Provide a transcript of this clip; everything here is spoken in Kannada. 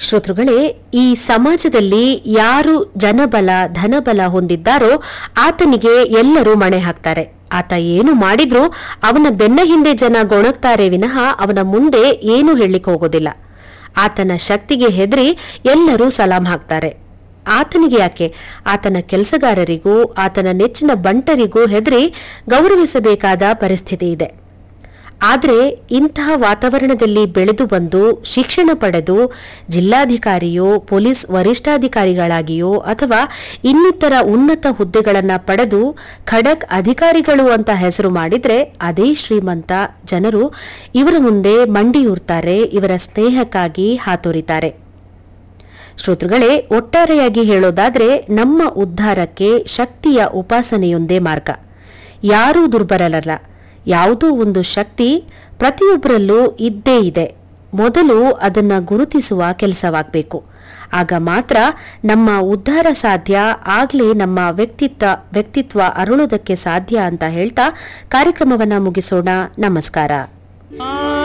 ಶ್ರೋತೃಗಳೇ ಈ ಸಮಾಜದಲ್ಲಿ ಯಾರು ಜನಬಲ ಧನಬಲ ಹೊಂದಿದ್ದಾರೋ ಆತನಿಗೆ ಎಲ್ಲರೂ ಮಣೆ ಹಾಕ್ತಾರೆ ಆತ ಏನು ಮಾಡಿದ್ರೂ ಅವನ ಬೆನ್ನ ಹಿಂದೆ ಜನ ಗೊಣಗ್ತಾರೆ ವಿನಃ ಅವನ ಮುಂದೆ ಏನು ಹೇಳಲಿಕ್ಕೆ ಹೋಗೋದಿಲ್ಲ ಆತನ ಶಕ್ತಿಗೆ ಹೆದರಿ ಎಲ್ಲರೂ ಸಲಾಂ ಹಾಕ್ತಾರೆ ಆತನಿಗೆ ಯಾಕೆ ಆತನ ಕೆಲಸಗಾರರಿಗೂ ಆತನ ನೆಚ್ಚಿನ ಬಂಟರಿಗೂ ಹೆದರಿ ಗೌರವಿಸಬೇಕಾದ ಪರಿಸ್ಥಿತಿ ಇದೆ ಆದರೆ ಇಂತಹ ವಾತಾವರಣದಲ್ಲಿ ಬೆಳೆದು ಬಂದು ಶಿಕ್ಷಣ ಪಡೆದು ಜಿಲ್ಲಾಧಿಕಾರಿಯೋ ಪೊಲೀಸ್ ವರಿಷ್ಠಾಧಿಕಾರಿಗಳಾಗಿಯೋ ಅಥವಾ ಇನ್ನಿತರ ಉನ್ನತ ಹುದ್ದೆಗಳನ್ನು ಪಡೆದು ಖಡಕ್ ಅಧಿಕಾರಿಗಳು ಅಂತ ಹೆಸರು ಮಾಡಿದ್ರೆ ಅದೇ ಶ್ರೀಮಂತ ಜನರು ಇವರ ಮುಂದೆ ಮಂಡಿಯೂರ್ತಾರೆ ಇವರ ಸ್ನೇಹಕ್ಕಾಗಿ ಹಾತೊರಿತಾರೆ ಶ್ರೋತೃಗಳೇ ಒಟ್ಟಾರೆಯಾಗಿ ಹೇಳೋದಾದ್ರೆ ನಮ್ಮ ಉದ್ಧಾರಕ್ಕೆ ಶಕ್ತಿಯ ಉಪಾಸನೆಯೊಂದೇ ಮಾರ್ಗ ಯಾರೂ ದುರ್ಬಲರಲ್ಲ ಯಾವುದೋ ಒಂದು ಶಕ್ತಿ ಪ್ರತಿಯೊಬ್ಬರಲ್ಲೂ ಇದ್ದೇ ಇದೆ ಮೊದಲು ಅದನ್ನ ಗುರುತಿಸುವ ಕೆಲಸವಾಗಬೇಕು ಆಗ ಮಾತ್ರ ನಮ್ಮ ಉದ್ಧಾರ ಸಾಧ್ಯ ಆಗ್ಲೇ ನಮ್ಮ ವ್ಯಕ್ತಿತ್ವ ವ್ಯಕ್ತಿತ್ವ ಅರಳೋದಕ್ಕೆ ಸಾಧ್ಯ ಅಂತ ಹೇಳ್ತಾ ಕಾರ್ಯಕ್ರಮವನ್ನ ಮುಗಿಸೋಣ ನಮಸ್ಕಾರ